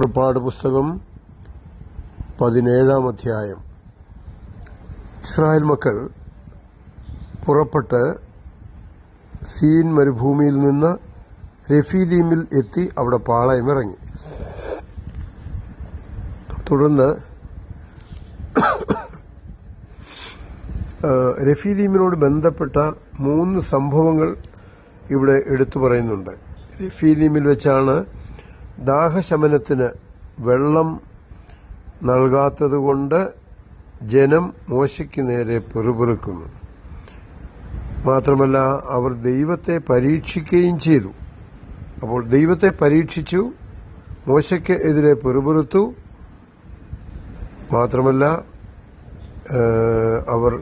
പുറപ്പാട് പുസ്തകം പതിനേഴാം അധ്യായം ഇസ്രായേൽ മക്കൾ പുറപ്പെട്ട് സീൻ മരുഭൂമിയിൽ നിന്ന് രഫീലീമിൽ എത്തി അവിടെ പാളയമിറങ്ങി തുടർന്ന് ആ, രഫീലീമിനോട് ബന്ധപ്പെട്ട മൂന്ന് സംഭവങ്ങൾ ഇവിടെ എടുത്തു പറയുന്നുണ്ട് രഫീലീമിൽ വെച്ചാണ് ദാഹശമനത്തിന് വെള്ളം നൽകാത്തതുകൊണ്ട് ജനം മോശയ്ക്ക് നേരെ പെറുപെറുക്കുന്നു മാത്രമല്ല അവർ ദൈവത്തെ പരീക്ഷിക്കുകയും ചെയ്തു അപ്പോൾ ദൈവത്തെ പരീക്ഷിച്ചു മോശയ്ക്ക് എതിരെ പെറുപെറുത്തു മാത്രമല്ല ഏഹ്, അവർ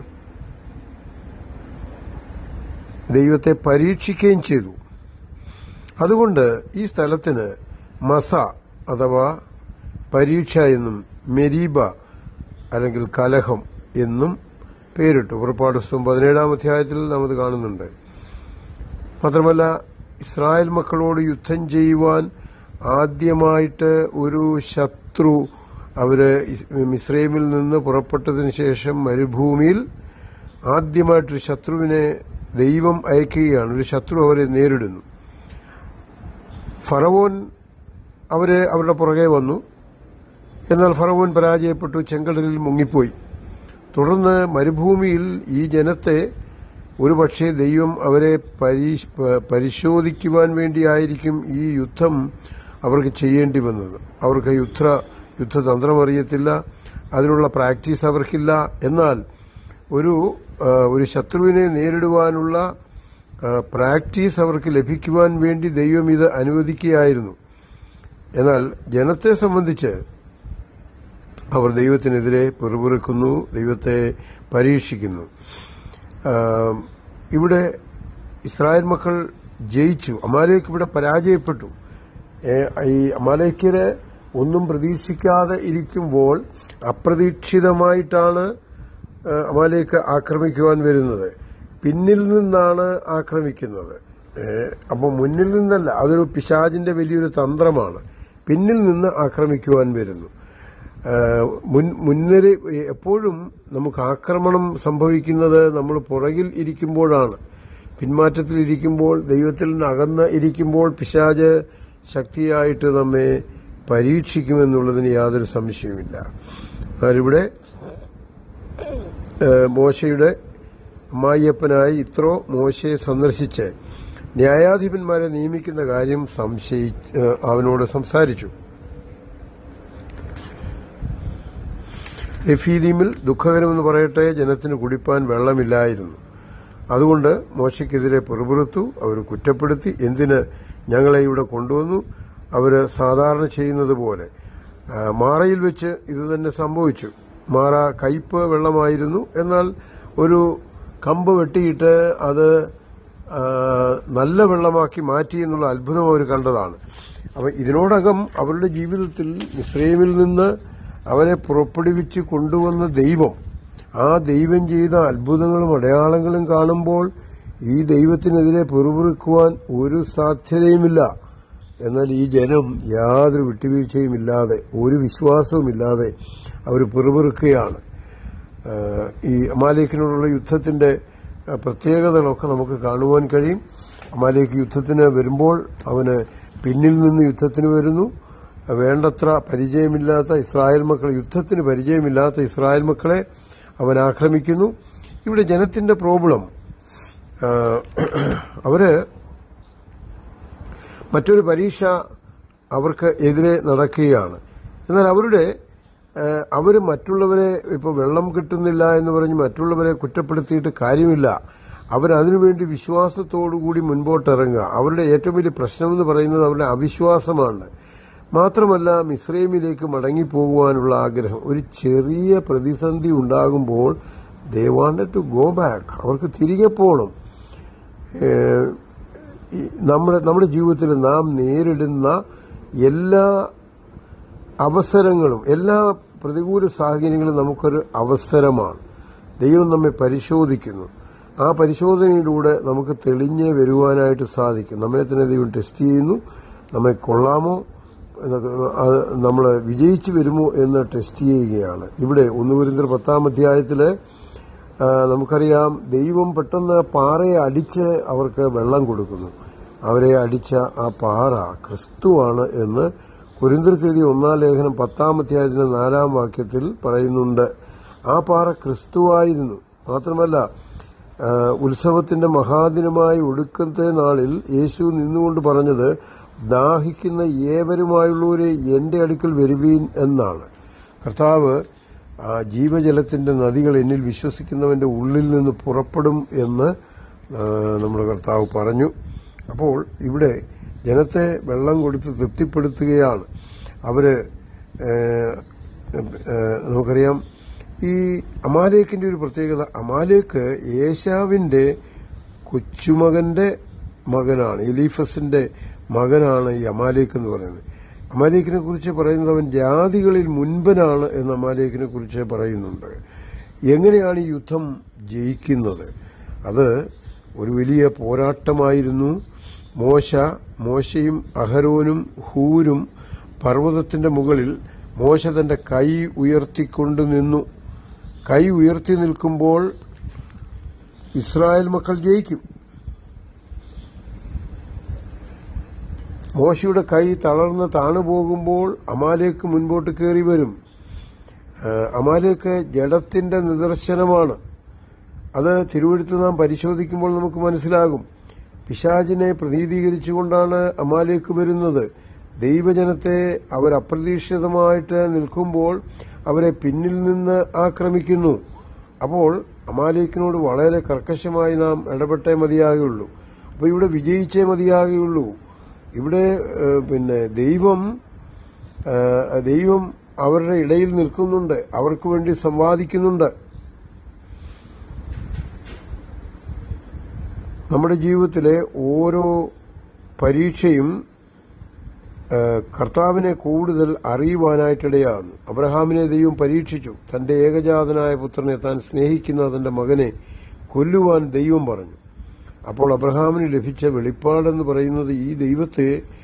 ദൈവത്തെ പരീക്ഷിക്കുകയും ചെയ്തു അതുകൊണ്ട് ഈ സ്ഥലത്തിന് മസ അഥവാ പരീക്ഷ എന്നും മെരീബ അല്ലെങ്കിൽ കലഹം എന്നും പേരിട്ടു പുറപ്പാട് പുസ്തകം പതിനേഴാം അധ്യായത്തിൽ നാം അത് കാണുന്നുണ്ട് മാത്രമല്ല ഇസ്രായേൽ മക്കളോട് യുദ്ധം ചെയ്യുവാൻ ആദ്യമായിട്ട് ഒരു ശത്രു അവര് ഇസ്- മിസ്രൈമിൽ നിന്ന് പുറപ്പെട്ടതിന് ശേഷം മരുഭൂമിയിൽ ആദ്യമായിട്ടൊരു ശത്രുവിനെ ദൈവം അയക്കുകയാണ് ഒരു ശത്രു അവരെ നേരിടുന്നു ഫറവോൻ അവരെ അവരുടെ പുറകെ വന്നു എന്നാൽ ഫറവോൻ പരാജയപ്പെട്ടു ചെങ്കടലിൽ മുങ്ങിപ്പോയി തുടർന്ന് മരുഭൂമിയിൽ ഈ ജനത്തെ ഒരുപക്ഷെ ദൈവം അവരെ പരീ- പ- പരിശോധിക്കുവാൻ വേണ്ടിയായിരിക്കും ഈ യുദ്ധം അവർക്ക് ചെയ്യേണ്ടി വന്നത് അവർക്ക് യുദ്ധ യുദ്ധതന്ത്രം അറിയത്തില്ല അതിനുള്ള പ്രാക്ടീസ് അവർക്കില്ല എന്നാൽ ഒരു ആ, ഒരു ശത്രുവിനെ നേരിടുവാനുള്ള ആ, പ്രാക്ടീസ് അവർക്ക് ലഭിക്കുവാൻ വേണ്ടി ദൈവം ഇത് അനുവദിക്കുകയായിരുന്നു എന്നാൽ ജനത്തെ സംബന്ധിച്ച് അവർ ദൈവത്തിനെതിരെ പിറുപിറുക്കുന്നു ദൈവത്തെ പരീക്ഷിക്കുന്നു ആ, ഇവിടെ ഇസ്രായേൽ മക്കൾ ജയിച്ചു അമാലേക്ക് ഇവിടെ പരാജയപ്പെട്ടു ഏ, ഈ അമാലേക്കര് ഒന്നും പ്രതീക്ഷിക്കാതെ ഇരിക്കുമ്പോൾ അപ്രതീക്ഷിതമായിട്ടാണ് ആ, അമാലേക്ക് ആക്രമിക്കുവാൻ വരുന്നത് പിന്നിൽ നിന്നാണ് ആക്രമിക്കുന്നത് അപ്പോൾ മുന്നിൽ നിന്നല്ല അതൊരു പിശാജിന്റെ വലിയൊരു തന്ത്രമാണ് പിന്നിൽ നിന്ന് ആക്രമിക്കുവാൻ വരുന്നു ആ, മുൻ- മുന്നൊരു എപ്പോഴും നമുക്ക് ആക്രമണം സംഭവിക്കുന്നത് നമ്മൾ പുറകിൽ ഇരിക്കുമ്പോഴാണ് പിന്മാറ്റത്തിൽ ഇരിക്കുമ്പോൾ ദൈവത്തിൽ നിന്ന് അകന്ന് ഇരിക്കുമ്പോൾ പിശാജ് ശക്തിയായിട്ട് നമ്മെ പരീക്ഷിക്കുമെന്നുള്ളതിന് യാതൊരു സംശയവുമില്ല അതിവിടെ ഏഹ്, മോശയുടെ അമ്മായിയപ്പനായി ഇത്രോ മോശയെ സന്ദർശിച്ച് ന്യായാധിപന്മാരെ നിയമിക്കുന്ന കാര്യം സംശയി ഏഹ്, അവനോട് സംസാരിച്ചു രഫീദീമിൽ ദുഃഖകരമെന്ന് പറയട്ടെ ജനത്തിന് കുടിപ്പാൻ വെള്ളമില്ലായിരുന്നു അതുകൊണ്ട് മോശയ്ക്കെതിരെ പെറുപുറത്തു അവർ കുറ്റപ്പെടുത്തി എന്തിന് ഞങ്ങളെ ഇവിടെ കൊണ്ടുവന്നു അവർ സാധാരണ ചെയ്യുന്നത് പോലെ ആ, മാറയിൽ വെച്ച് ഇത് തന്നെ സംഭവിച്ചു മാറ കയ്പ് വെള്ളമായിരുന്നു എന്നാൽ ഒരു കമ്പ് വെട്ടിയിട്ട് അത് ആ, നല്ല വെള്ളമാക്കി മാറ്റി എന്നുള്ള അത്ഭുതം അവർ കണ്ടതാണ് അപ്പൊ ഇതിനോടകം അവരുടെ ജീവിതത്തിൽ ഇസ്രയേമിൽ നിന്ന് അവരെ പുറപ്പെടുവിച്ച് കൊണ്ടുവന്ന ദൈവം ആ ദൈവം ചെയ്ത അത്ഭുതങ്ങളും അടയാളങ്ങളും കാണുമ്പോൾ ഈ ദൈവത്തിനെതിരെ പെറുപിറുക്കുവാൻ ഒരു സാധ്യതയുമില്ല എന്നാൽ ഈ ജനം യാതൊരു വിട്ടുവീഴ്ചയുമില്ലാതെ ഒരു വിശ്വാസവുമില്ലാതെ അവർ പെറുപിറുക്കുകയാണ് ആഹ് ഈ അമാലേക്കിനോടുള്ള യുദ്ധത്തിന്റെ ആഹ് പ്രത്യേകതകളൊക്കെ നമുക്ക് കാണുവാൻ കഴിയും അമാലേക്ക് യുദ്ധത്തിന് വരുമ്പോൾ അവന് പിന്നിൽ നിന്ന് യുദ്ധത്തിന് വരുന്നു വേണ്ടത്ര പരിചയമില്ലാത്ത ഇസ്രായേൽ മക്കൾ യുദ്ധത്തിന് പരിചയമില്ലാത്ത ഇസ്രായേൽ മക്കളെ അവൻ ആക്രമിക്കുന്നു ഇവിടെ ജനത്തിന്റെ പ്രോബ്ലം ആഹ് അവര് മറ്റൊരു പരീക്ഷ അവർക്ക് എതിരെ നടക്കുകയാണ് എന്നാൽ അവരുടെ അവർ മറ്റുള്ളവരെ ഇപ്പോൾ വെള്ളം കിട്ടുന്നില്ല എന്ന് പറഞ്ഞ് മറ്റുള്ളവരെ കുറ്റപ്പെടുത്തിയിട്ട് കാര്യമില്ല അവരതിനുവേണ്ടി വിശ്വാസത്തോടുകൂടി മുൻപോട്ടിറങ്ങുക അവരുടെ ഏറ്റവും വലിയ പ്രശ്നമെന്ന് പറയുന്നത് അവരുടെ അവിശ്വാസമാണ് മാത്രമല്ല മിസ്രൈമിലേക്ക് മടങ്ങിപ്പോകുവാനുള്ള ആഗ്രഹം ഒരു ചെറിയ പ്രതിസന്ധി ഉണ്ടാകുമ്പോൾ they wanted to go back അവർക്ക് തിരികെ പോകണം ഏഹ് ഈ നമ്മുടെ നമ്മുടെ ജീവിതത്തിൽ നാം നേരിടുന്ന എല്ലാ അവസരങ്ങളും എല്ലാ പ്രതികൂല സാഹചര്യങ്ങളും നമുക്കൊരു അവസരമാണ് ദൈവം നമ്മെ പരിശോധിക്കുന്നു ആ പരിശോധനയിലൂടെ നമുക്ക് തെളിഞ്ഞ് വരുവാനായിട്ട് സാധിക്കും നമ്മെ തന്നെ ദൈവം ടെസ്റ്റ് ചെയ്യുന്നു നമ്മെ കൊള്ളാമോ നമ്മൾ വിജയിച്ചു വരുമോ എന്ന് ടെസ്റ്റ് ചെയ്യുകയാണ് ഇവിടെ ഒന്ന് കുരിന്തർ പത്താം അധ്യായത്തില് ആ, നമുക്കറിയാം ദൈവം പെട്ടെന്ന് പാറയെ അടിച്ച് അവർക്ക് വെള്ളം കൊടുക്കുന്നു അവരെ അടിച്ച ആ പാറ ക്രിസ്തുവാണ് എന്ന് കുരിന്തർക്ക് എഴുതിയ ഒന്നാം ലേഖനം പത്താം അധ്യായത്തിന്റെ നാലാം വാക്യത്തിൽ പറയുന്നുണ്ട് ആ പാറ ക്രിസ്തുവായിരുന്നു മാത്രമല്ല ആ, ഉത്സവത്തിന്റെ മഹാദിനമായ ഒടുക്കത്തെ നാളിൽ യേശു നിന്നുകൊണ്ട് പറഞ്ഞത് ദാഹിക്കുന്ന ഏവരുമായുള്ളവരെ എന്റെ അടുക്കൽ വരുവീൻ എന്നാണ് കർത്താവ് ആ ജീവജലത്തിന്റെ നദികൾ എന്നിൽ വിശ്വസിക്കുന്നവന്റെ ഉള്ളിൽ നിന്ന് പുറപ്പെടും എന്ന് ആ, നമ്മുടെ കർത്താവ് പറഞ്ഞു അപ്പോൾ ഇവിടെ ജനത്തെ വെള്ളം കൊടുത്ത് തൃപ്തിപ്പെടുത്തുകയാണ് അവര് ഏ, ഏ, നമുക്കറിയാം ഈ അമാലേക്കിന്റെ ഒരു പ്രത്യേകത അമാലേക്ക് ഏശാവിന്റെ കൊച്ചുമകന്റെ മകനാണ് എലീഫസിന്റെ മകനാണ് ഈ അമാലേക്ക് എന്ന് പറയുന്നത് അമാലേക്കിനെ കുറിച്ച് പറയുന്നത് അവൻ ജാതികളിൽ മുൻപനാണ് എന്ന് അമാലേക്കിനെ കുറിച്ച് പറയുന്നുണ്ട് എങ്ങനെയാണ് ഈ യുദ്ധം ജയിക്കുന്നത് അത് ഒരു വലിയ പോരാട്ടമായിരുന്നു മോശ മോശയും അഹരോനും ഹൂരും പർവ്വതത്തിന്റെ മുകളിൽ മോശ തന്റെ കൈ ഉയർത്തിക്കൊണ്ട് നിന്നു കൈ ഉയർത്തി നിൽക്കുമ്പോൾ ഇസ്രായേൽ മക്കൾ ജയിക്കും മോശയുടെ കൈ തളർന്ന് താണുപോകുമ്പോൾ അമാലേക്ക് മുൻപോട്ട് കയറി വരും ആ, അമാലേക്ക് ജഡത്തിന്റെ നിദർശനമാണ് അത് തിരുവഴുത്ത് നാം പരിശോധിക്കുമ്പോൾ നമുക്ക് മനസ്സിലാകും പിശാചിനെ പ്രതിനിധീകരിച്ചുകൊണ്ടാണ് അമാലേക്ക് വരുന്നത് ദൈവജനത്തെ അവർ അപ്രതീക്ഷിതമായിട്ട് നിൽക്കുമ്പോൾ അവരെ പിന്നിൽ നിന്ന് ആക്രമിക്കുന്നു അപ്പോൾ അമാലേക്കിനോട് വളരെ കർക്കശമായി നാം ഇടപെട്ടേ മതിയാകുള്ളൂ അപ്പോൾ ഇവിടെ വിജയിച്ചേ മതിയാകുള്ളൂ ഇവിടെ ഏഹ്, പിന്നെ ദൈവം ഏഹ്, ദൈവം അവരുടെ ഇടയിൽ നിൽക്കുന്നുണ്ട് അവർക്ക് വേണ്ടി സംവാദിക്കുന്നുണ്ട് നമ്മുടെ ജീവിതത്തിലെ ഓരോ പരീക്ഷയും ഏഹ്, കർത്താവിനെ കൂടുതൽ അറിയുവാനായിട്ടിടയാകുന്നു അബ്രഹാമിനെ ദൈവം പരീക്ഷിച്ചു തന്റെ ഏകജാതനായ പുത്രനെ താൻ സ്നേഹിക്കുന്ന തന്റെ മകനെ കൊല്ലുവാൻ ദൈവം പറഞ്ഞു അപ്പോൾ അബ്രഹാമിന് ലഭിച്ച വെളിപ്പാടെന്ന് പറയുന്നത് ഈ ദൈവത്തെ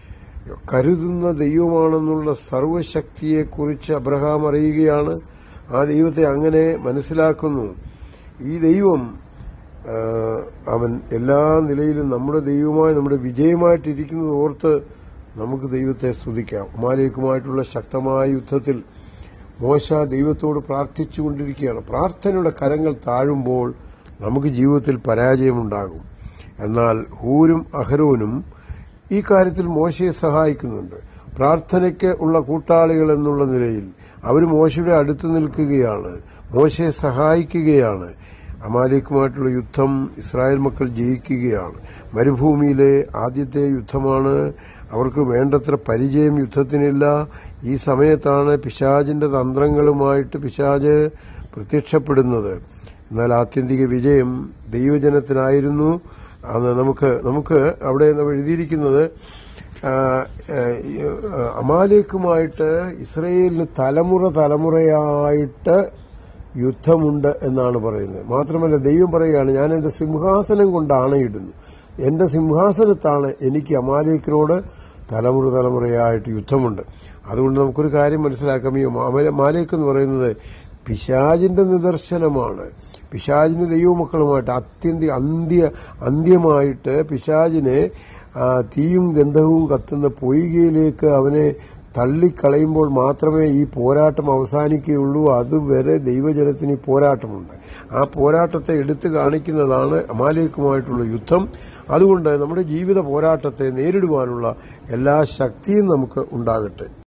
കരുതുന്ന ദൈവമാണെന്നുള്ള സർവശക്തിയെക്കുറിച്ച് അബ്രഹാം അറിയുകയാണ് ആ ദൈവത്തെ അങ്ങനെ മനസ്സിലാക്കുന്നു ഈ ദൈവം ആ, അവൻ എല്ലാ നിലയിലും നമ്മുടെ ദൈവമായി നമ്മുടെ വിജയമായിട്ടിരിക്കുന്നത് ഓർത്ത് നമുക്ക് ദൈവത്തെ സ്തുതിക്കാം ഉമാലേക്കുമായിട്ടുള്ള ശക്തമായ യുദ്ധത്തിൽ മോശ ദൈവത്തോട് പ്രാർത്ഥിച്ചുകൊണ്ടിരിക്കുകയാണ് പ്രാർത്ഥനയുടെ കരങ്ങൾ താഴുമ്പോൾ നമുക്ക് ജീവിതത്തിൽ പരാജയമുണ്ടാകും എന്നാൽ ഹൂരും അഹരോനും ഈ കാര്യത്തിൽ മോശയെ സഹായിക്കുന്നുണ്ട് പ്രാർത്ഥനയ്ക്ക് ഉള്ള കൂട്ടാളികൾ എന്നുള്ള നിലയിൽ അവർ മോശയുടെ അടുത്ത് നിൽക്കുകയാണ് മോശയെ സഹായിക്കുകയാണ് അമാലിക്കുമായിട്ടുള്ള യുദ്ധം ഇസ്രായേൽ മക്കൾ ജയിക്കുകയാണ് മരുഭൂമിയിലെ ആദ്യത്തെ യുദ്ധമാണ് അവർക്ക് വേണ്ടത്ര പരിചയം യുദ്ധത്തിനില്ല ഈ സമയത്താണ് പിശാജിന്റെ തന്ത്രങ്ങളുമായിട്ട് പിശാജ് പ്രത്യക്ഷപ്പെടുന്നത് എന്നാൽ ആത്യന്തിക വിജയം ദൈവജനത്തിനായിരുന്നു അത് നമുക്ക് നമുക്ക് അവിടെ നമ്മൾ എഴുതിയിരിക്കുന്നത് ആ, ആ, ആ, അമാലേക്കുമായിട്ട് ഇസ്രയേലിന് തലമുറ തലമുറയായിട്ട് യുദ്ധമുണ്ട് എന്നാണ് പറയുന്നത് മാത്രമല്ല ദൈവം പറയുകയാണ് ഞാൻ എന്റെ സിംഹാസനം കൊണ്ട് ആണയിടുന്നു എന്റെ സിംഹാസനത്താണ് എനിക്ക് അമാലേക്കിനോട് തലമുറ തലമുറയായിട്ട് യുദ്ധമുണ്ട് അതുകൊണ്ട് നമുക്കൊരു കാര്യം മനസ്സിലാക്കാം ഈ മാമല- മാലേക്ക് എന്ന് പറയുന്നത് പിശാജിന്റെ നിദർശനമാണ് പിശാജിന് ദൈവമക്കളുമായിട്ട് അത്യന്ത അന്ത്യ അന്ത്യമായിട്ട് പിശാജിനെ ആ, തീയും ഗന്ധവും കത്തുന്ന പൊയ്കയിലേക്ക് അവനെ തള്ളിക്കളയുമ്പോൾ മാത്രമേ ഈ പോരാട്ടം അവസാനിക്കുകയുള്ളൂ അതുവരെ ദൈവജനത്തിന് ഈ പോരാട്ടമുണ്ട് ആ പോരാട്ടത്തെ എടുത്തു കാണിക്കുന്നതാണ് അമാലേക്കുമായിട്ടുള്ള യുദ്ധം അതുകൊണ്ട് നമ്മുടെ ജീവിത പോരാട്ടത്തെ നേരിടുവാനുള്ള എല്ലാ ശക്തിയും നമുക്ക് ഉണ്ടാകട്ടെ